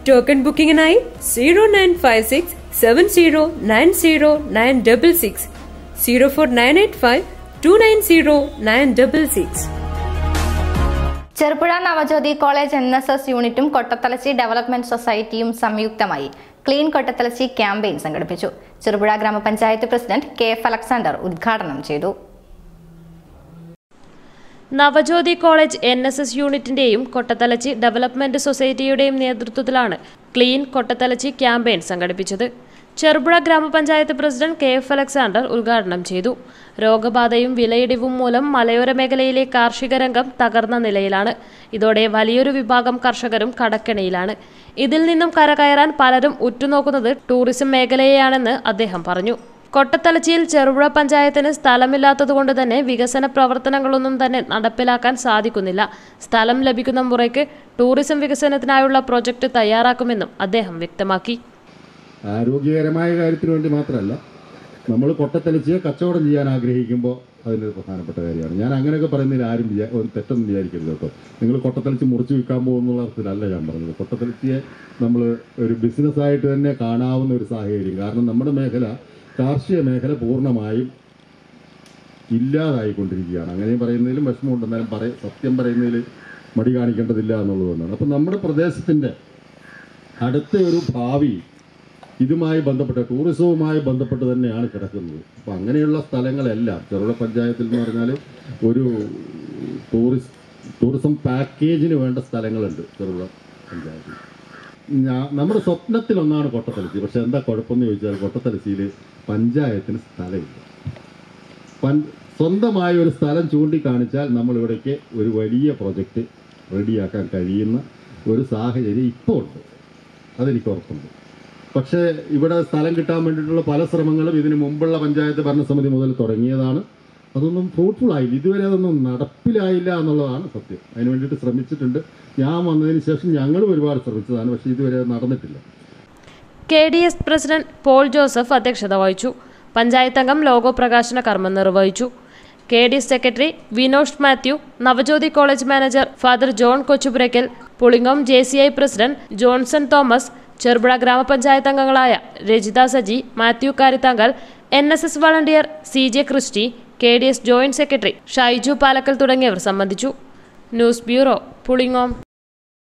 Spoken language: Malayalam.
ടോക്കൺ ബുക്കിംഗിനായി zero nine five six seven zero nine zero nine double six zero four nine eight five two nine zero nine double six Cherupuzha Navajyothi college N S S യൂണിറ്റും കൊട്ടത്തലച്ചി ഡെവലപ്മെന്റ് സൊസൈറ്റിയും സംയുക്തമായി ക്ലീൻ കൊട്ടത്തലച്ചി ക്യാമ്പയിൻ സംഘടിപ്പിച്ചു ചെറുപുഴ ഗ്രാമപഞ്ചായത്ത് പ്രസിഡന്റ് കെ എഫ് അലക്സാണ്ടർ ഉദ്ഘാടനം ചെയ്തു Navajyothi college N S S യൂണിറ്റിന്റെയും കൊട്ടത്തലച്ചി ഡെവലപ്മെന്റ് സൊസൈറ്റിയുടെയും നേതൃത്വത്തിലാണ് ക്ലീൻ കൊട്ടത്തലച്ചി ക്യാമ്പയിൻ സംഘടിപ്പിച്ചത് ചെറുപുഴ ഗ്രാമപഞ്ചായത്ത് പ്രസിഡന്റ് കെ എഫ് അലക്സാണ്ടർ ഉദ്ഘാടനം ചെയ്തു രോഗബാധയും വിലയിടിവും മൂലം മലയോര മേഖലയിലെ കാർഷിക രംഗം തകർന്ന നിലയിലാണ് ഇതോടെ വലിയൊരു വിഭാഗം കർഷകരും കടക്കെണിയിലാണ് ഇതിൽ നിന്നും കരകയറാൻ പലരും ഉറ്റുനോക്കുന്നത് ടൂറിസം മേഖലയെയാണെന്ന് അദ്ദേഹം പറഞ്ഞു കൊട്ടത്തലച്ചിയിൽ ചെറുപുഴ പഞ്ചായത്തിന് സ്ഥലമില്ലാത്തതുകൊണ്ട് തന്നെ വികസന പ്രവർത്തനങ്ങളൊന്നും തന്നെ നടപ്പിലാക്കാൻ സാധിക്കുന്നില്ല സ്ഥലം ലഭിക്കുന്ന മുറയ്ക്ക് ടൂറിസം വികസനത്തിനായുള്ള പ്രൊജക്ട് തയ്യാറാക്കുമെന്നും അദ്ദേഹം വ്യക്തമാക്കി ആരോഗ്യകരമായ കാര്യത്തിന് വേണ്ടി മാത്രമല്ല നമ്മൾ കൊട്ടത്തലിച്ച് കച്ചവടം ചെയ്യാൻ ആഗ്രഹിക്കുമ്പോൾ അതിനൊരു പ്രധാനപ്പെട്ട കാര്യമാണ് ഞാൻ അങ്ങനെയൊക്കെ പറയുന്നതിൽ ആരും വിചാ ഒരു തെറ്റൊന്നും വിചാരിക്കരുത് കേട്ടോ നിങ്ങൾ കൊട്ടത്തലിച്ച് മുറിച്ച് വിൽക്കാൻ പോകുന്നുള്ള അർത്ഥത്തിലല്ല ഞാൻ പറഞ്ഞത് കൊട്ടത്തലിച്ചിയെ നമ്മൾ ഒരു ബിസിനസ്സായിട്ട് തന്നെ കാണാവുന്ന ഒരു സാഹചര്യം കാരണം നമ്മുടെ മേഖല കാർഷിക മേഖല പൂർണ്ണമായും ഇല്ലാതായിക്കൊണ്ടിരിക്കുകയാണ് അങ്ങനെ പറയുന്നതിലും വിഷമമുണ്ട് എന്നാലും പറയ സത്യം പറയുന്നതിൽ മടി കാണിക്കേണ്ടതില്ല എന്നുള്ളതുകൊണ്ടാണ് അപ്പം നമ്മുടെ പ്രദേശത്തിൻ്റെ അടുത്ത ഒരു ഭാവി ഇതുമായി ബന്ധപ്പെട്ട ടൂറിസവുമായി ബന്ധപ്പെട്ട് തന്നെയാണ് കിടക്കുന്നത് അപ്പോൾ അങ്ങനെയുള്ള സ്ഥലങ്ങളെല്ലാം ചെറുപുഴ പഞ്ചായത്തിൽ എന്ന് പറഞ്ഞാൽ ഒരു ടൂറിസ്റ്റ് ടൂറിസം പാക്കേജിന് വേണ്ട സ്ഥലങ്ങളുണ്ട് ചെറുപുഴ പഞ്ചായത്തിൽ ഞാ- നമ്മുടെ സ്വപ്നത്തിലൊന്നാണ് കൊട്ടത്തലച്ചി പക്ഷെ എന്താ കുഴപ്പമെന്ന് ചോദിച്ചാൽ കൊട്ടത്തലച്ചിയിൽ പഞ്ചായത്തിന് സ്ഥലമില്ല പൻ സ്വന്തമായ ഒരു സ്ഥലം ചൂണ്ടിക്കാണിച്ചാൽ നമ്മൾ ഇവിടേക്ക് ഒരു വലിയ പ്രൊജക്റ്റ് റെഡിയാക്കാൻ കഴിയുന്ന ഒരു സാഹചര്യം ഇപ്പോൾ ഉണ്ട് അതെനിക്ക് ഉറപ്പുണ്ട് പക്ഷേ ഇവിടെ സ്ഥലം കിട്ടാൻ വേണ്ടിയിട്ടുള്ള പല ശ്രമങ്ങളും ഇതിന് മുമ്പുള്ള പഞ്ചായത്ത് ഭരണസമിതി മുതൽ തുടങ്ങിയതാണ് അതൊന്നും ഫ്രൂട്ട്ഫുൾ ആയില്ല ഇതുവരെ അതൊന്നും നടപ്പിലായില്ല എന്നുള്ളതാണ് സത്യം അതിന് വേണ്ടിയിട്ട് ശ്രമിച്ചിട്ടുണ്ട് ഞാൻ വന്നതിന് ശേഷം ഞങ്ങളും ഒരുപാട് ശ്രമിച്ചതാണ് പക്ഷേ ഇതുവരെ അത് നടന്നിട്ടില്ല K D S president Paul Joseph അധ്യക്ഷത വഹിച്ചു പഞ്ചായത്ത് അംഗം ലോഗോ പ്രകാശന കർമ്മം നിർവഹിച്ചു കെ ഡി എസ് secretary Vinosh Mathew Navajyothi college manager father John Kochupurakkal Pulingome J C I president Johnson Thomas Cherupuzha ഗ്രാമപഞ്ചായത്ത് അംഗങ്ങളായ Rajitha Saji Mathew Karithankal N S S volunteer C J Christy K D S joint secretary Shaiju Palakkal തുടങ്ങിയവർ സംബന്ധിച്ചു ന്യൂസ് ബ്യൂറോ പുളിങ്ങോം